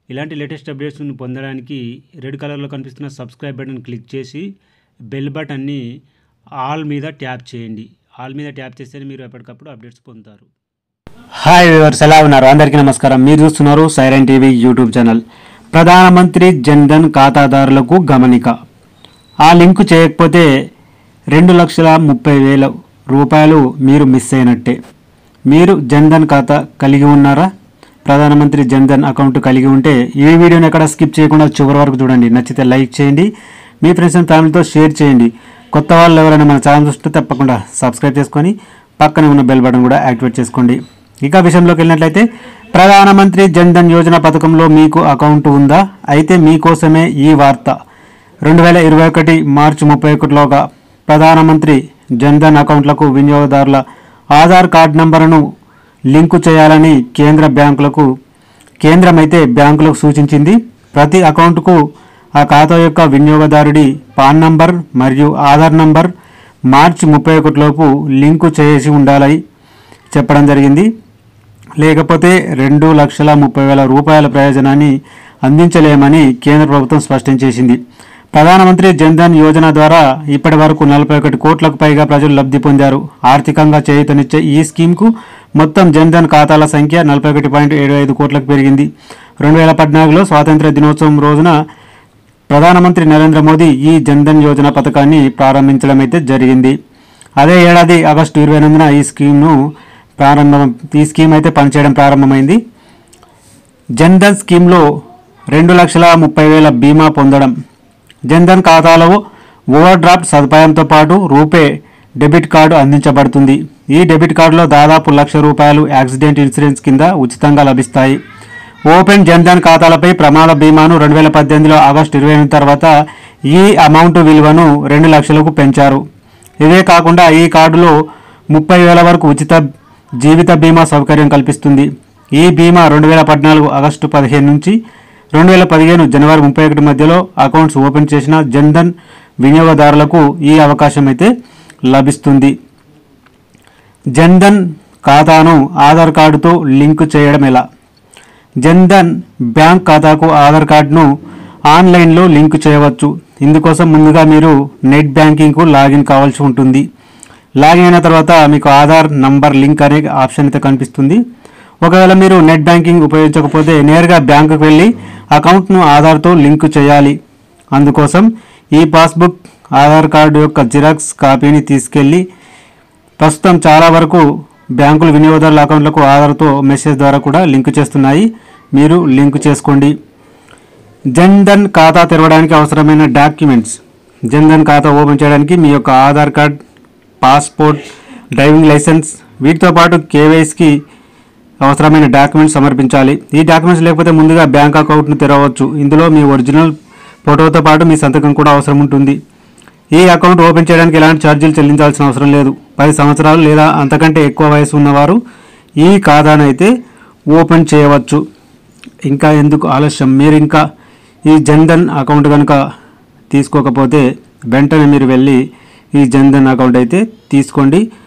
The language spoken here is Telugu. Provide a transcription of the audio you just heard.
ఇలాంటి లేటెస్ట్ అప్డేట్స్ని పొందడానికి రెడ్ కలర్లో కనిపిస్తున్న సబ్స్క్రైబ్ బటన్ క్లిక్ చేసి బెల్ బటన్ని ఆల్ మీద ట్యాప్ చేయండి ఆల్ మీద ట్యాప్ చేస్తేనే మీరు ఎప్పటికప్పుడు అప్డేట్స్ పొందుతారు హాయ్ వివర్స్ ఎలా ఉన్నారు అందరికీ నమస్కారం మీరు చూస్తున్నారు సైరన్ టీవీ యూట్యూబ్ ఛానల్ ప్రధానమంత్రి జన్ ధన్ ఖాతాదారులకు గమనిక ఆ లింకు చేయకపోతే రెండు లక్షల ముప్పై వేల రూపాయలు మీరు మిస్ అయినట్టే మీరు జన్ ధన్ ఖాతా కలిగి ఉన్నారా ప్రధానమంత్రి జన్ ధన్ అకౌంట్ కలిగి ఉంటే ఈ వీడియోని ఎక్కడ స్కిప్ చేయకుండా చివరి వరకు చూడండి నచ్చితే లైక్ చేయండి మీ ఫ్రెండ్స్ అండ్ ఫ్యామిలీతో షేర్ చేయండి కొత్త వాళ్ళు ఎవరైనా మన ఛానల్ చూస్తే తప్పకుండా సబ్స్క్రైబ్ చేసుకొని పక్కనే ఉన్న బెల్ బటన్ కూడా యాక్టివేట్ చేసుకోండి ఇక విషయంలోకి వెళ్ళినట్లయితే ప్రధానమంత్రి జన్ ధన్ యోజన పథకంలో మీకు అకౌంట్ ఉందా అయితే మీకోసమే ఈ వార్త రెండు వేల ఇరవై ఒకటి మార్చి ముప్పై ఒకటిలోగా ప్రధానమంత్రి జన్ ధన్ అకౌంట్లకు వినియోగదారుల ఆధార్ కార్డ్ నంబరును లింకు చేయాలని కేంద్ర బ్యాంకులకు కేంద్రం అయితే బ్యాంకులకు సూచించింది ప్రతి అకౌంట్కు ఆ ఖాతా యొక్క వినియోగదారుడి పాన్ నంబర్ మరియు ఆధార్ నంబర్ మార్చి ముప్పై ఒకటిలోపు లింకు చేసి ఉండాలని చెప్పడం జరిగింది లేకపోతే రెండు లక్షల ముప్పై వేల రూపాయల ప్రయోజనాన్ని అందించలేమని కేంద్ర ప్రభుత్వం స్పష్టం చేసింది ప్రధానమంత్రి జన్ ధన్ యోజన ద్వారా ఇప్పటి వరకు నలభై ఒకటి కోట్లకు పైగా ప్రజలు లబ్ధి పొందారు ఆర్థికంగా చేయూతనిచ్చే ఈ స్కీమ్కు మొత్తం జన్ ధన్ ఖాతాల సంఖ్య నలభై ఒకటి పాయింట్ ఏడు ఐదు కోట్లకు పెరిగింది రెండు వేల పద్నాలుగులో స్వాతంత్ర దినోత్సవం రోజున ప్రధానమంత్రి నరేంద్ర మోదీ ఈ జన్ ధన్ యోజన పథకాన్ని ప్రారంభించడం అయితే జరిగింది అదే ఏడాది ఆగస్టు ఇరవై ఎనిమిదిన ఈ స్కీమ్ను ప్రారంభం ఈ స్కీమ్ అయితే పనిచేయడం ప్రారంభమైంది జన్ ధన్ స్కీమ్లో రెండు లక్షల ముప్పై వేల బీమా పొందడం జన్ ధన్ ఖాతాలో ఓవర్ డ్రాఫ్ట్ సదుపాయంతో పాటు రూపే డెబిట్ కార్డు అందించబడుతుంది ఈ డెబిట్ కార్డులో దాదాపు లక్ష రూపాయలు యాక్సిడెంట్ ఇన్సూరెన్స్ కింద ఉచితంగా లభిస్తాయి ఓపెన్ జన్ ధన్ ఖాతాలపై ప్రమాద బీమాను రెండు వేల పద్దెనిమిదిలో ఆగస్టు ఇరవై ఎనిమిది తర్వాత ఈ అమౌంట్ విలువను రెండు లక్షలకు పెంచారు ఇవే కాకుండా ఈ కార్డులో ముప్పై వేల వరకు ఉచిత జీవిత బీమా సౌకర్యం కల్పిస్తుంది ఈ బీమా రెండు వేల పద్నాలుగు ఆగస్టు పదిహేను నుంచి రెండు వేల పదిహేను జనవరి ముప్పై ఒకటి మధ్యలో అకౌంట్స్ ఓపెన్ చేసిన జన్ ధన్ వినియోగదారులకు ఈ అవకాశం అయితే లభిస్తుంది జన్ ధన్ ఖాతాను ఆధార్ కార్డుతో లింకు చేయడం ఎలా జన్ ధన్ బ్యాంక్ ఖాతాకు ఆధార్ కార్డును ఆన్లైన్లో లింక్ చేయవచ్చు ఇందుకోసం ముందుగా మీరు నెట్ బ్యాంకింగ్కు లాగిన్ కావాల్సి ఉంటుంది లాగిన్ అయిన తర్వాత మీకు ఆధార్ నంబర్ లింక్ అనే ఆప్షన్ అయితే కనిపిస్తుంది ఒకవేళ మీరు నెట్ బ్యాంకింగ్ ఉపయోగించకపోతే నేరుగా బ్యాంకుకు వెళ్ళి అకౌంట్ను ఆధార్తో లింక్ చేయాలి అందుకోసం ఈ పాస్బుక్ ఆధార్ కార్డు యొక్క జిరాక్స్ కాపీని తీసుకెళ్ళి ప్రస్తుతం చాలా వరకు బ్యాంకులు వినియోగదారుల అకౌంట్లకు ఆధార్తో మెసేజ్ ద్వారా కూడా లింక్ చేస్తున్నాయి మీరు లింక్ చేసుకోండి జన్ ధన్ ఖాతా తెరవడానికి అవసరమైన డాక్యుమెంట్స్ జన్ ధన్ ఖాతా ఓపెన్ చేయడానికి మీ యొక్క Aadhaar card passport driving licence వీటితో పాటు కేవైసీకి అవసరమైన డాక్యుమెంట్స్ సమర్పించాలి ఈ డాక్యుమెంట్స్ లేకపోతే ముందుగా బ్యాంక్ అకౌంట్ను తెరవచ్చు ఇందులో మీ ఒరిజినల్ ఫోటోతో పాటు మీ సంతకం కూడా అవసరం ఉంటుంది ఈ అకౌంట్ ఓపెన్ చేయడానికి ఎలాంటి ఛార్జీలు చెల్లించాల్సిన అవసరం లేదు పది సంవత్సరాలు లేదా అంతకంటే ఎక్కువ వయసు ఉన్నవారు ఈ ఖాతానైతే ఓపెన్ చేయవచ్చు ఇంకా ఎందుకు ఆలస్యం మీరు ఇంకా ఈ జన్ధన్ అకౌంట్ కనుక తీసుకోకపోతే వెంటనే మీరు వెళ్ళి ఈ జన్ధన్ అకౌంట్ అయితే తీసుకోండి